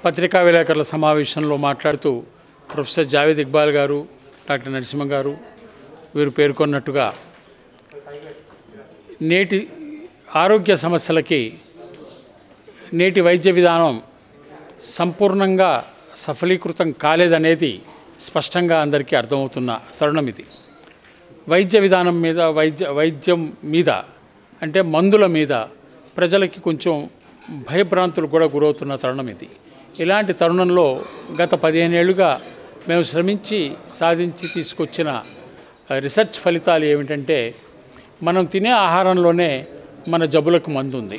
పత్రికా విలేకరుల సమావేశంలో మాట్లాడుతూ ప్రొఫెసర్ జావేద్ ఇక్బాల్ గారు డాక్టర్ నరసింహ గారు వీరు పేర్కొన్నట్టుగా నేటి ఆరోగ్య సమస్యలకి నేటి వైద్య విధానం సంపూర్ణంగా సఫలీకృతం కాలేదనేది స్పష్టంగా అందరికీ అర్థమవుతున్న తరుణం ఇది వైద్య విధానం మీద వైద్య వైద్యం మీద అంటే మందుల మీద ప్రజలకి కొంచెం భయభ్రాంతులు కూడా గురవుతున్న తరుణం ఇది ఇలాంటి తరుణంలో గత పదిహేను ఏళ్ళుగా మేము శ్రమించి సాధించి తీసుకొచ్చిన ఆ, రీసెర్చ్ ఫలితాలు ఏమిటంటే మనం తినే ఆహారంలోనే మన జబ్బులకు మందు ఉంది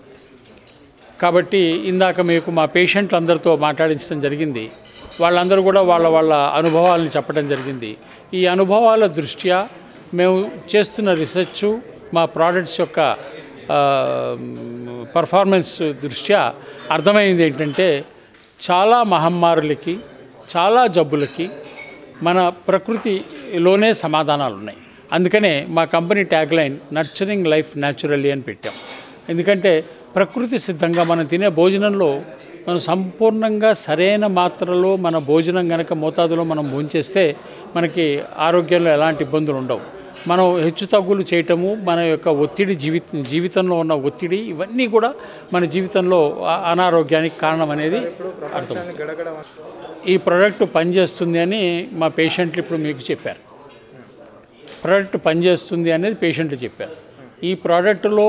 కాబట్టి ఇందాక మీకు మా పేషెంట్లందరితో మాట్లాడించడం జరిగింది వాళ్ళందరూ కూడా వాళ్ళ వాళ్ళ అనుభవాలను చెప్పడం జరిగింది ఈ అనుభవాల దృష్ట్యా మేము చేస్తున్న రీసెర్చ్ మా ప్రోడక్ట్స్ యొక్క ఆ, పర్ఫార్మెన్స్ దృష్ట్యా అర్థమైంది ఏంటంటే చాలా మహమ్మారులకి చాలా జబ్బులకి మన ప్రకృతిలోనే సమాధానాలు ఉన్నాయి అందుకనే మా company tag line nurturing life naturally అని పెట్టాం ఎందుకంటే ప్రకృతి సిద్ధంగా మనం తినే భోజనంలో మనం సంపూర్ణంగా సరైన మాత్రలో మన భోజనం గనక మోతాదులో మనం భోంచేస్తే మనకి ఆరోగ్యంలో ఎలాంటి ఇబ్బందులు ఉండవు మనం హెచ్చు తగ్గులు చేయటము మన యొక్క ఒత్తిడి జీవిత జీవితంలో ఉన్న ఒత్తిడి ఇవన్నీ కూడా మన జీవితంలో ఆ- అనారోగ్యానికి కారణం అనేది అర్థం ఈ ప్రోడక్ట్ పనిచేస్తుంది అని మా పేషెంట్లు ఇప్పుడు మీకు చెప్పారు ప్రోడక్ట్ పనిచేస్తుంది అనేది పేషెంట్లు చెప్పారు ఈ ప్రోడక్ట్లో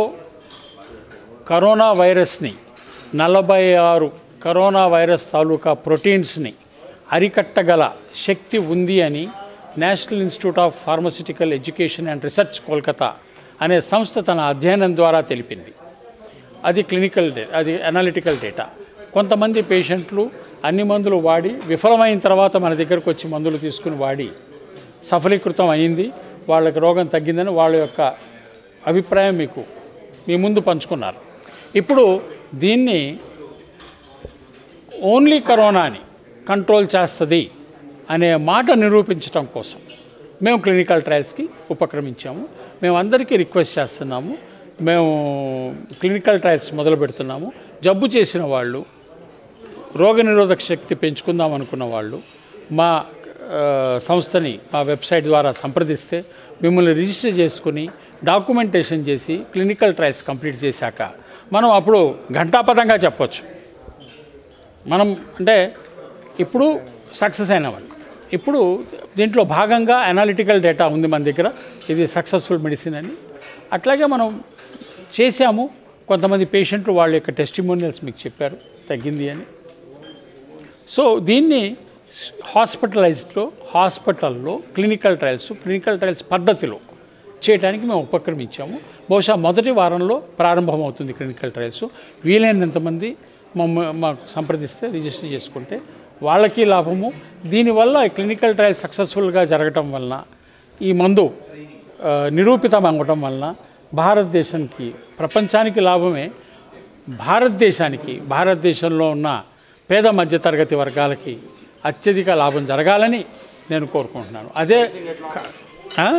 కరోనా వైరస్ని నలభై ఆరు కరోనా వైరస్ తాలూకా ప్రోటీన్స్ని అరికట్టగల శక్తి ఉంది అని national institute of pharmaceutical education and research Kolkata అనే సంస్థ తన అధ్యయనం ద్వారా తెలిపింది అది క్లినికల్ డే అది అనాలిటికల్ డేటా కొంతమంది పేషెంట్లు అన్ని మందులు వాడి విఫలమైన తర్వాత మన దగ్గరకు వచ్చి మందులు తీసుకుని వాడి సఫలీకృతం అయింది వాళ్ళకి రోగం తగ్గిందని వాళ్ళ యొక్క అభిప్రాయం మీకు మీ ముందు పంచుకున్నారు ఇప్పుడు దీన్ని ఓన్లీ కరోనాని కంట్రోల్ చేస్తుంది అనే మాట నిరూపించడం కోసం మేము క్లినికల్ ట్రయల్స్కి ఉపక్రమించాము మేము అందరికీ రిక్వెస్ట్ చేస్తున్నాము మేము క్లినికల్ ట్రయల్స్ మొదలు పెడుతున్నాము జబ్బు చేసిన వాళ్ళు రోగనిరోధక శక్తి పెంచుకుందాం అనుకున్న వాళ్ళు మా ఆ, సంస్థని మా వెబ్సైట్ ద్వారా సంప్రదిస్తే మిమ్మల్ని రిజిస్టర్ చేసుకుని డాక్యుమెంటేషన్ చేసి క్లినికల్ ట్రయల్స్ కంప్లీట్ చేశాక మనం అప్పుడు ఘంటాపథంగా చెప్పొచ్చు మనం అంటే ఇప్పుడు సక్సెస్ అయిన వాళ్ళు ఇప్పుడు దీంట్లో భాగంగా అనాలిటికల్ డేటా ఉంది మన దగ్గర ఇది సక్సెస్ఫుల్ మెడిసిన్ అని అట్లాగే మనం చేశాము కొంతమంది పేషెంట్లు వాళ్ళ యొక్క టెస్టిమోనియల్స్ మీకు చెప్పారు తగ్గింది అని సో దీన్ని హాస్పిటలైజ్డ్లో హాస్పిటల్లో క్లినికల్ ట్రయల్స్ క్లినికల్ ట్రయల్స్ పద్ధతిలో చేయడానికి మేము ఉపక్రమించాము బహుశా మొదటి వారంలో ప్రారంభమవుతుంది క్లినికల్ ట్రయల్స్ వీలైనంతమంది మమ్మ మాకు సంప్రదిస్తే రిజిస్టర్ చేసుకుంటే వాళ్ళకి లాభము దీనివల్ల క్లినికల్ ట్రయల్స్ సక్సెస్ఫుల్గా జరగటం వలన ఈ మందు ఆ, నిరూపితం అవ్వటం వలన భారతదేశానికి ప్రపంచానికి లాభమే భారతదేశానికి భారతదేశంలో ఉన్న పేద మధ్యతరగతి వర్గాలకి అత్యధిక లాభం జరగాలని నేను కోరుకుంటున్నాను అదే ఆ?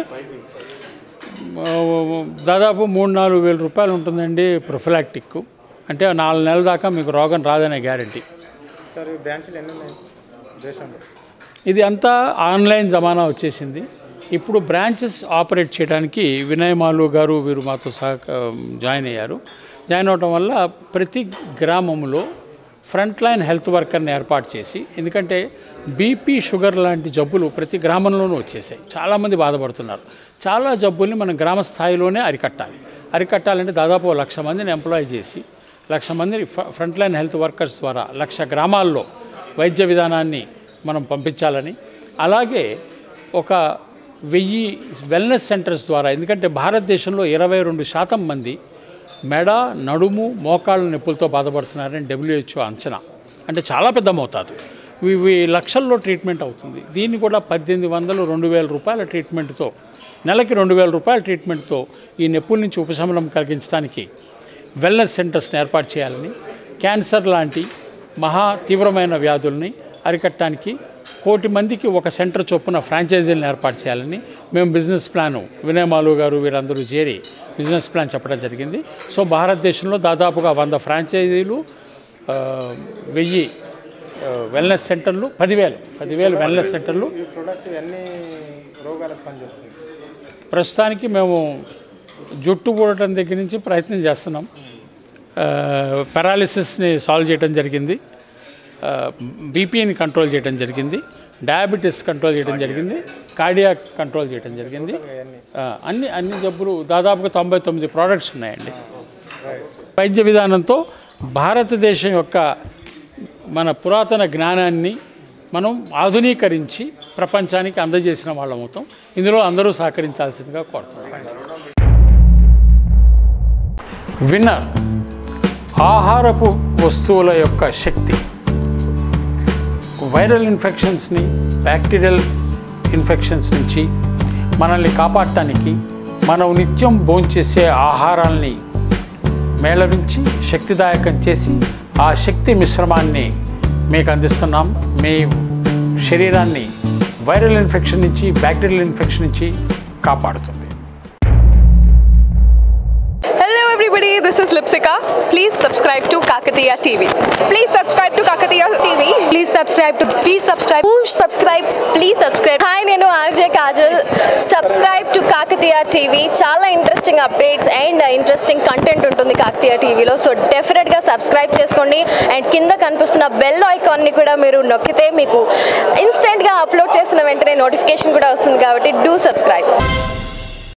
దాదాపు మూడు నాలుగు వేల రూపాయలు ఉంటుందండి ప్రొఫిలాక్టిక్ అంటే నాలుగు నెలల దాకా మీకు రోగం రాదనే గ్యారంటీ సార్ ఈ బ్రాంచ్లు ఎన్ని ఉన్నాయి దేశంలో ఇది అంతా ఆన్లైన్ జమానా వచ్చేసింది ఇప్పుడు బ్రాంచెస్ ఆపరేట్ చేయడానికి వినయ్ మాలు గారు వీరు మాతో సహ జాయిన్ అయ్యారు జాయిన్ అవడం వల్ల ప్రతి గ్రామంలో ఫ్రంట్ లైన్ హెల్త్ వర్కర్ని ఏర్పాటు చేసి ఎందుకంటే బీపీ షుగర్ లాంటి జబ్బులు ప్రతి గ్రామంలోనూ వచ్చేసాయి చాలామంది బాధపడుతున్నారు చాలా జబ్బుల్ని మనం గ్రామ స్థాయిలోనే అరికట్టాలి అరికట్టాలంటే దాదాపు ఓ లక్ష మందిని ఎంప్లాయ్ చేసి లక్ష మందిని ఫ- ఫ్రంట్ లైన్ హెల్త్ వర్కర్స్ ద్వారా లక్ష గ్రామాల్లో వైద్య విధానాన్ని మనం పంపించాలని అలాగే ఒక వెయ్యి వెల్నెస్ సెంటర్స్ ద్వారా ఎందుకంటే భారతదేశంలో ఇరవై రెండు శాతం మంది మెడ నడుము మోకాళ్ళ నొప్పులతో బాధపడుతున్నారని డబ్ల్యూహెచ్ఓ అంచనా అంటే చాలా పెద్ద మోతాదు ఇవి లక్షల్లో ట్రీట్మెంట్ అవుతుంది దీన్ని కూడా పద్దెనిమిది వందలు రెండు వేల రూపాయల ట్రీట్మెంట్తో నెలకి రెండు వేల రూపాయల ట్రీట్మెంట్తో ఈ నొప్పుల నుంచి ఉపశమనం కలిగించడానికి వెల్నెస్ సెంటర్స్ని ఏర్పాటు చేయాలని క్యాన్సర్ లాంటి మహా తీవ్రమైన వ్యాధుల్ని అరికట్టడానికి కోటి మందికి ఒక సెంటర్ చొప్పున ఫ్రాంచైజీలను ఏర్పాటు చేయాలని మేము బిజినెస్ ప్లాను వినయ్ మాలు గారు వీరందరూ చేరి బిజినెస్ ప్లాన్ చెప్పడం జరిగింది సో భారతదేశంలో దాదాపుగా వంద ఫ్రాంచైజీలు ఆ, వెయ్యి వెల్నెస్ సెంటర్లు పదివేలు పదివేలు వెల్నెస్ సెంటర్లు ఈ ప్రోడక్ట్ ఎన్ని రోగాలకు పనిచేస్తుంది ప్రస్తుతానికి మేము జుట్టు పూడటం దగ్గర నుంచి ప్రయత్నం చేస్తున్నాం పెరాలిసిస్ని సాల్వ్ చేయడం జరిగింది బీపీని కంట్రోల్ చేయడం జరిగింది డయాబెటీస్ కంట్రోల్ చేయడం జరిగింది కార్డియాక్ కంట్రోల్ చేయడం జరిగింది ఆ, అన్ని అన్ని జబ్బులు దాదాపుగా తొంభై తొమ్మిది ప్రోడక్ట్స్ ఉన్నాయండి వైద్య విధానంతో భారతదేశం యొక్క మన పురాతన జ్ఞానాన్ని మనం ఆధునీకరించి ప్రపంచానికి అందజేసిన వాళ్ళం అవుతాం ఇందులో అందరూ సహకరించాల్సిందిగా కోరుతున్నాం విన్నర్ ఆహారపు వస్తువుల యొక్క శక్తి వైరల్ ఇన్ఫెక్షన్స్ని బ్యాక్టీరియల్ ఇన్ఫెక్షన్స్ నుంచి మనల్ని కాపాడటానికి మనం నిత్యం భోంచేసే ఆహారాల్ని మేళవించి శక్తిదాయకం చేసి ఆ శక్తి మిశ్రమాన్ని మీకు అందిస్తున్నాం మీ శరీరాన్ని వైరల్ ఇన్ఫెక్షన్ నుంచి బ్యాక్టీరియల్ ఇన్ఫెక్షన్ నుంచి కాపాడుతుంది Hello everybody, this is Lipsika. Please subscribe to Kakatiya TV. Please subscribe to Kakatiya TV. Please subscribe to please subscribe. Push subscribe. Please subscribe. Hi, నేను RJ Kajal subscribe to Kakatiya TV చాలా interesting updates and interesting content ఉంటుంది కాకతీయ టీవీలో so డెఫినెట్గా subscribe చేసుకోండి and కింద కనిపిస్తున్న bell ఐకాన్ని కూడా మీరు నొక్కితే మీకు ఇన్స్టెంట్గా అప్లోడ్ చేసిన వెంటనే నోటిఫికేషన్ కూడా వస్తుంది కాబట్టి డూ సబ్స్క్రైబ్